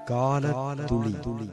கால துளி துளி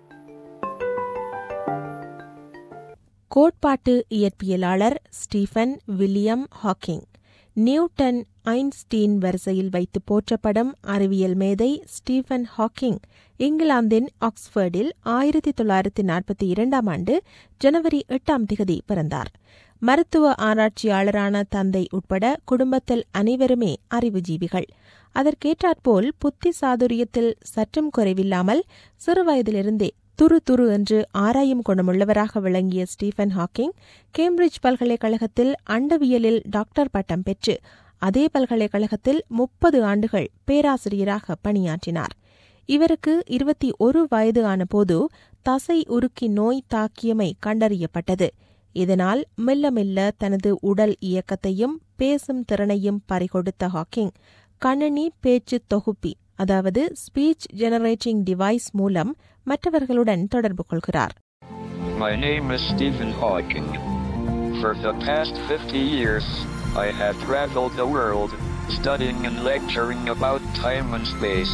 கோட்பாட்டு இயற்பியலாளர் Stephen William Hawking Newton Einstein வரிசையில் வைத்து போற்றப்படும் அறிவியல் மேதை ஸ்டீஃபன் ஹாக்கிங் இங்கிலாந்தின் ஆக்ஸ்போர்டில் ஆயிரத்தி தொள்ளாயிரத்தி நாற்பத்தி இரண்டாம் ஆண்டு ஜனவரி எட்டாம் திகதி பிறந்தார் மருத்துவ ஆராய்ச்சியாளரான தந்தை உட்பட குடும்பத்தில் அனைவருமே அறிவுஜீவிகள் அதற்கேற்றாற்போல் புத்தி சாதுரியத்தில் சற்றும் குறைவில்லாமல் சிறுவயதிலிருந்தே துரு துரு என்று ஆராயும் குணமுள்ளவராக விளங்கிய ஸ்டீஃபன் ஹாக்கிங் கேம்பிரிட்ஜ் பல்கலைக்கழகத்தில் அண்டவியலில் டாக்டர் பட்டம் பெற்று அதே பல்கலைக்கழகத்தில் முப்பது ஆண்டுகள் பேராசிரியராக பணியாற்றினார் இவருக்கு இருபத்தி ஒரு வயது ஆனபோது தசை உருக்கி நோய் தாக்கியமை கண்டறியப்பட்டது இதனால் மெல்ல மெல்ல தனது உடல் இயக்கத்தையும் பேசும் திறனையும் பறிகொடுத்த ஹாக்கிங் கணனி பேச்சு தொகுப்பி அதாவது ஸ்பீச் ஜெனரேட்டிங் டிவைஸ் மூலம் மற்றவர்களுடன் தொடர்பு கொள்கிறார் My name is Stephen Hawking. For the past 50 years, I have traveled the world, studying and lecturing about time and space.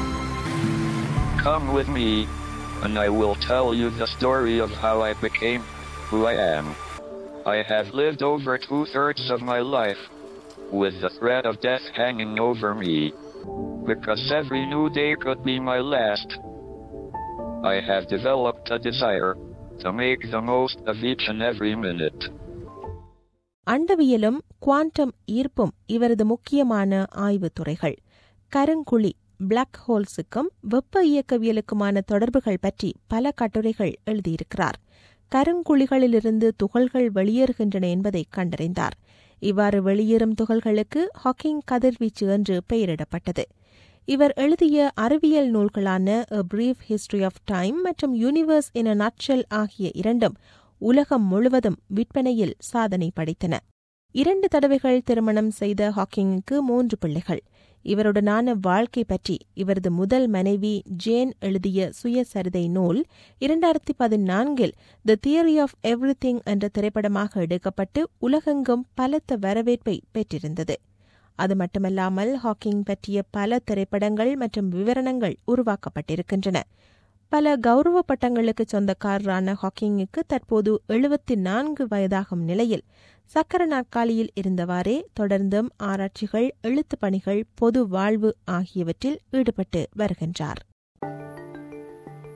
Come with me, and I will tell you the story of how I became who I am. I have lived over two thirds of my life with the threat of death hanging over me, because every new day could be my last. I have developed a desire to make the most of each and every minute. அண்டவியலும் quantum ஈர்ப்பும் இவரது முக்கியமான ஆய்வுத் துறைகள் Karunguzhi black ஹோல்ஸுக்கும் வெப்ப இயக்கவியலுக்குமான தொடர்புகள் பற்றி பல கட்டுரைகள் எழுதியிருக்கிறார் கருங்குழிகளிலிருந்து துகள்கள் வெளியேறுகின்றன என்பதை கண்டறிந்தார் இவ்வாறு வெளியேறும் துகள்களுக்கு ஹாக்கிங் கதிர்வீச்சு என்று பெயரிடப்பட்டது இவர் எழுதிய அறிவியல் நூல்களான A Brief History of Time மற்றும் யூனிவர்ஸ் இன் a Nutshell ஆகிய இரண்டும் உலகம் முழுவதும் விற்பனையில் சாதனை படைத்தன இரண்டு தடவைகள் திருமணம் செய்த ஹாக்கிங்குக்கு மூன்று பிள்ளைகள் இவருடனான வாழ்க்கை பற்றி இவரது முதல் மனைவி ஜேன் எழுதிய சுயசரிதை நூல் இரண்டாயிரத்தி பதினான்கில் தி தியரி ஆஃப் எவ்ரிதிங் என்ற திரைப்படமாக எடுக்கப்பட்டு உலகெங்கும் பலத்த வரவேற்பை பெற்றிருந்தது அது மட்டுமல்லாமல் ஹாக்கிங் பற்றிய பல திரைப்படங்கள் மற்றும் விவரணங்கள் உருவாக்கப்பட்டிருக்கின்றன பல கௌரவ பட்டங்களுக்கு சொந்தக்காரரான ஹாக்கிங்குக்கு தற்போது எழுபத்தி நான்கு வயதாகும் நிலையில் சக்கர நாற்காலியில் இருந்தவாறே தொடர்ந்தும் ஆராய்ச்சிகள் எழுத்துப் பணிகள் பொது வாழ்வு ஆகியவற்றில் ஈடுபட்டு வருகின்றார்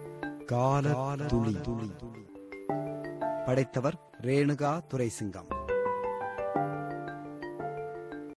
கால துளி துளி படைத்தவர் ரேணுகா துரைசிங்கம்